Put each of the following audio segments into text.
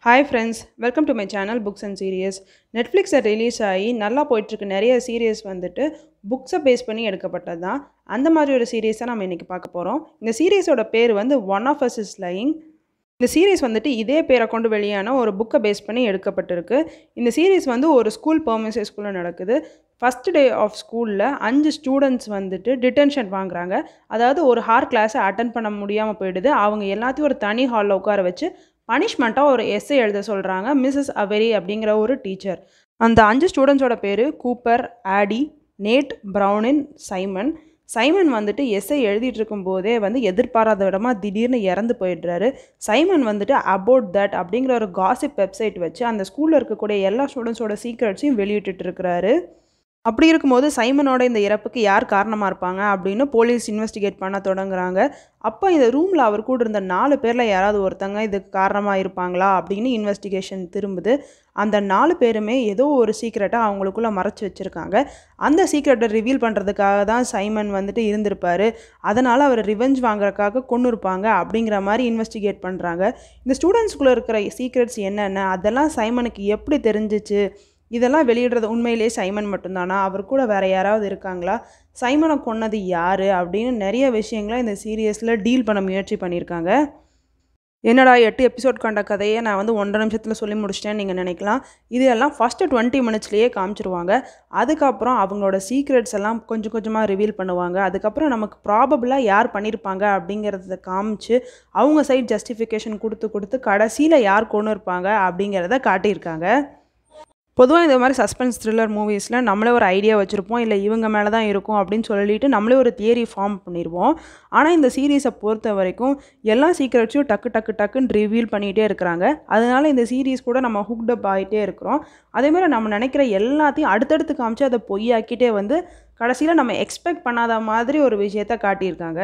hi friends welcome to my channel books and series நெட்ஃப்ளிக்ஸில் release ஆகி நல்லா போயிட்டுருக்கு நிறைய சீரியஸ் வந்துட்டு புக்ஸை பேஸ் பண்ணி எடுக்கப்பட்டது தான் அந்த மாதிரி ஒரு சீரியஸ் தான் நம்ம இன்றைக்கி பார்க்க போகிறோம் இந்த சீரியஸோட பேர் வந்து one of us is lying இந்த சீரிஸ் வந்துட்டு இதே பேரை கொண்டு வெளியான ஒரு புக்கை பேஸ் பண்ணி எடுக்கப்பட்டிருக்கு இந்த சீரிஸ் வந்து ஒரு ஸ்கூல் பர்மன்ஸே ஸ்கூலில் நடக்குது ஃபஸ்ட் டே ஆஃப் ஸ்கூலில் அஞ்சு ஸ்டூடெண்ட்ஸ் வந்துட்டு டிடென்ஷன் வாங்குறாங்க அதாவது ஒரு ஹார் கிளாஸை அட்டன் பண்ண முடியாமல் போயிடுது அவங்க எல்லாத்தையும் ஒரு தனி ஹாலில் உட்கார வச்சு பனிஷ்மெண்ட்டாக ஒரு எஸ்ஸே எழுத சொல்கிறாங்க மிஸ்ஸஸ் அவெரி அப்படிங்கிற ஒரு டீச்சர் அந்த அஞ்சு ஸ்டூடெண்ட்ஸோட பேர் Cooper Addy Nate Bronwyn Simon Simon வந்துட்டு எஸ்ஐ எழுதிட்டு இருக்கும்போதே வந்து எதிர்பாராத விடமா திடீர்னு இறந்து போயிடுறாரு சைமன் வந்துட்டு அபவுட் தட் அப்படிங்கிற ஒரு காசிப் வெப்சைட் வச்சு அந்த ஸ்கூலில் இருக்கக்கூடிய எல்லா ஸ்டூடெண்ட்ஸோட சீக்ரெட்ஸையும் வெளியிட்டு இருக்கிறாரு அப்படி இருக்கும்போது சைமனோட இந்த இறப்புக்கு யார் காரணமாக இருப்பாங்க அப்படின்னு போலீஸ் இன்வெஸ்டிகேட் பண்ண தொடங்குறாங்க அப்போ இந்த ரூமில் அவர் கூட இருந்த நாலு பேரில் யாராவது ஒருத்தங்க இதுக்கு காரணமாக இருப்பாங்களா அப்படின்னு இன்வெஸ்டிகேஷன் திரும்புது அந்த நாலு பேருமே ஏதோ ஒரு சீக்ரெட்டை அவங்களுக்குள்ளே மறைச்சி வச்சுருக்காங்க அந்த சீக்ரெட்டை ரிவீல் பண்ணுறதுக்காக தான் சைமன் வந்துட்டு இருந்திருப்பார் அதனால் அவர் ரிவெஞ்ச் வாங்குறதுக்காக கொண்டு இருப்பாங்க அப்படிங்கிற மாதிரி இன்வெஸ்டிகேட் பண்ணுறாங்க இந்த ஸ்டூடெண்ட்ஸ்குள்ளே இருக்கிற சீக்ரெட்ஸ் என்னென்ன அதெல்லாம் சைமனுக்கு எப்படி தெரிஞ்சிச்சு இதெல்லாம் வெளியிடுறது உண்மையிலே சைமன் மட்டும்தானா அவர் கூட வேறு யாராவது இருக்காங்களா சைமனை கொன்னது யார் அப்படின்னு நிறைய விஷயங்களை இந்த சீரியஸில் டீல் பண்ண முயற்சி பண்ணியிருக்காங்க என்னடா எட்டு எபிசோட் கண்ட கதையை நான் வந்து ஒன்றரை நிமிஷத்தில் சொல்லி முடிச்சிட்டேன்னு நீங்கள் நினைக்கலாம் இதெல்லாம் ஃபஸ்ட்டு டுவெண்ட்டி மினிட்ஸ்லேயே காமிச்சிருவாங்க அதுக்கப்புறம் அவங்களோட சீக்ரெட்ஸ் எல்லாம் கொஞ்சம் கொஞ்சமாக ரிவீல் பண்ணுவாங்க அதுக்கப்புறம் நமக்கு ப்ராபபிளாக யார் பண்ணியிருப்பாங்க அப்படிங்கிறத காமிச்சு அவங்க சைட் ஜஸ்டிஃபிகேஷன் கொடுத்து கொடுத்து கடைசியில் யார் கொண்டு இருப்பாங்க அப்படிங்கிறத காட்டியிருக்காங்க பொதுவாக இந்த மாதிரி சஸ்பென்ஸ் த்ரில்லர் மூவிஸில் நம்மளே ஒரு ஐடியா வச்சுருப்போம் இல்லை இவங்க மேலே தான் இருக்கும் அப்படின்னு சொல்லிட்டு நம்மளே ஒரு தியரி ஃபார்ம் பண்ணிடுவோம் ஆனால் இந்த சீரீஸை பொறுத்த வரைக்கும் எல்லா சீக்ரெட்ஸையும் டக்கு டக்கு டக்குன்னு ரிவீல் பண்ணிகிட்டே இருக்கிறாங்க அதனால இந்த சீரீஸ் கூட நம்ம ஹுக்டப் ஆகிட்டே இருக்கிறோம் அதேமாதிரி நம்ம நினைக்கிற எல்லாத்தையும் அடுத்தடுத்து காமிச்சு அதை பொய்யாக்கிட்டே வந்து கடைசியில் நம்ம எக்ஸ்பெக்ட் பண்ணாத மாதிரி ஒரு விஷயத்த காட்டியிருக்காங்க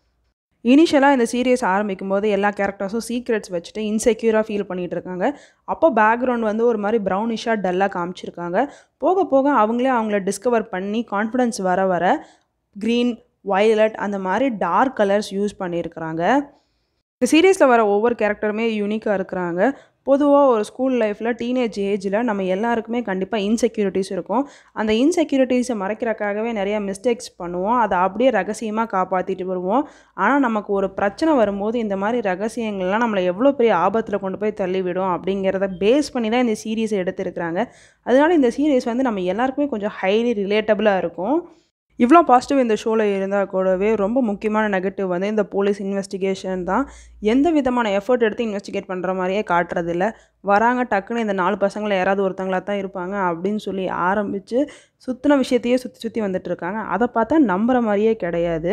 இனிஷியலாக இந்த சீரியஸ் ஆரம்பிக்கும் போது எல்லா கேரக்டர்ஸும் சீக்ரெட்ஸ் வச்சுட்டு இன்செக்யூராக ஃபீல் பண்ணிகிட்டு இருக்காங்க அப்போ பேக்ரவுண்ட் வந்து ஒரு மாதிரி ப்ரௌனிஷாக டல்லாக காமிச்சிருக்காங்க போக போக அவங்களே அவங்கள டிஸ்கவர் பண்ணி கான்ஃபிடென்ஸ் வர வர க்ரீன் வயலட் அந்த மாதிரி டார்க் கலர்ஸ் யூஸ் பண்ணியிருக்கிறாங்க இந்த சீரியஸில் வர ஒவ்வொரு கேரக்டருமே யூனிக்காக இருக்கிறாங்க பொதுவாக ஒரு ஸ்கூல் லைஃப்பில் டீனேஜ் ஏஜில் நம்ம எல்லாருக்குமே கண்டிப்பாக இன்செக்யூரிட்டிஸ் இருக்கும் அந்த இன்செக்யூரிட்டிஸை மறைக்கிறக்காகவே நிறைய மிஸ்டேக்ஸ் பண்ணுவோம் அதை அப்படியே ரகசியமாக காப்பாற்றிட்டு வருவோம் ஆனால் நமக்கு ஒரு பிரச்சனை வரும்போது இந்த மாதிரி ரகசியங்கள்லாம் நம்மளை எவ்வளோ பெரிய ஆபத்தில் கொண்டு போய் தள்ளிவிடும் அப்படிங்கிறத பேஸ் பண்ணி தான் இந்த சீரீஸை எடுத்திருக்கிறாங்க அதனால இந்த சீரீஸ் வந்து நம்ம எல்லாருக்குமே கொஞ்சம் ஹைலி ரிலேட்டபுளாக இருக்கும் இவ்வளோ பாசிட்டிவ் இந்த ஷோவில் இருந்தால் கூடவே ரொம்ப முக்கியமான நெகட்டிவ் வந்து இந்த போலீஸ் இன்வெஸ்டிகேஷன் தான் எந்த விதமான எஃபர்ட் எடுத்து இன்வெஸ்டிகேட் பண்ணுற மாதிரியே காட்டுறதில்ல வராங்க டக்குன்னு இந்த நாலு பசங்களை யாராவது ஒருத்தங்களாக தான் இருப்பாங்க அப்படின்னு சொல்லி ஆரம்பித்து சுற்றின விஷயத்தையே சுற்றி சுற்றி வந்துட்டு இருக்காங்க அதை பார்த்தா நம்புகிற மாதிரியே கிடையாது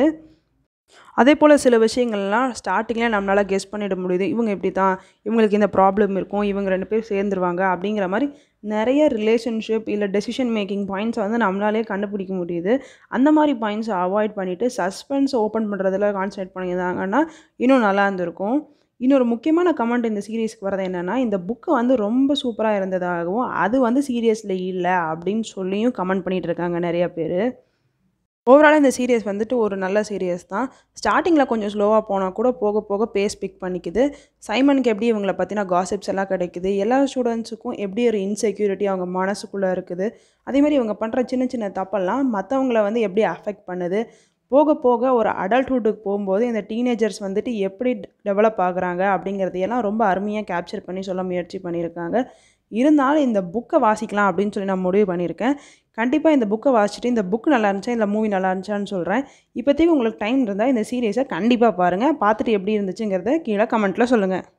அதே போல் சில விஷயங்கள்லாம் ஸ்டார்டிங்கில் நம்மளால் கெஸ் பண்ணிட முடியுது இவங்க இப்படி தான் இவங்களுக்கு இந்த ப்ராப்ளம் இருக்கும் இவங்க ரெண்டு பேர் சேர்ந்துருவாங்க அப்படிங்கிற மாதிரி நிறைய ரிலேஷன்ஷிப் இல்லை டெசிஷன் மேக்கிங் பாயிண்ட்ஸை வந்து நம்மளாலே கண்டுபிடிக்க முடியுது அந்த மாதிரி பாயிண்ட்ஸை அவாய்ட் பண்ணிவிட்டு சஸ்பென்ஸ் ஓப்பன் பண்ணுறதுல கான்சன்ட்ரேட் பண்ணியிருந்தாங்கன்னா இன்னும் நல்லா இருந்திருக்கும் இன்னொரு முக்கியமான கமெண்ட் இந்த சீரீஸ்க்கு வரது என்னென்னா இந்த புக்கு வந்து ரொம்ப சூப்பராக இருந்ததாகவும் அது வந்து சீரியஸில் இல்லை அப்படின்னு சொல்லியும் கமெண்ட் பண்ணிகிட்டு இருக்காங்க நிறைய பேர் ஓவராலாக இந்த சீரியஸ் வந்துட்டு ஒரு நல்ல சீரியஸ் தான் ஸ்டார்டிங்கில் கொஞ்சம் ஸ்லோவாக போனால் கூட போக போக பேஸ் பிக் பண்ணிக்குது சைமனுக்கு எப்படி இவங்களை பற்றின காசிப்ஸ் எல்லாம் கிடைக்குது எல்லா ஸ்டூடெண்ட்ஸுக்கும் எப்படி ஒரு இன்செக்யூரிட்டி அவங்க மனசுக்குள்ளே இருக்குது அதேமாதிரி இவங்க பண்ணுற சின்ன சின்ன தப்பெல்லாம் மற்றவங்கள வந்து எப்படி அஃபெக்ட் பண்ணுது போக போக ஒரு அடல்ட்ஹுட்டுக்கு போகும்போது இந்த டீனேஜர்ஸ் வந்துட்டு எப்படி டெவலப் ஆகுறாங்க அப்படிங்கிறதையெல்லாம் ரொம்ப அருமையாக கேப்சர் பண்ணி சொல்ல முயற்சி பண்ணியிருக்காங்க இருந்தாலும் இந்த புக்கை வாசிக்கலாம் அப்படின்னு சொல்லி நான் முடிவு பண்ணியிருக்கேன் கண்டிப்பாக இந்த புக்கை வாசிச்சுட்டு இந்த புக் நல்லா இருந்துச்சா இல்லை மூவி நல்லா இருந்துச்சான்னு சொல்கிறேன் இப்போதைக்கு உங்களுக்கு டைம் இருந்தால் இந்த சீரியஸை கண்டிப்பாக பாருங்கள் பார்த்துட்டு எப்படி இருந்துச்சுங்கிறத கீழே கமெண்ட்டில் சொல்லுங்கள்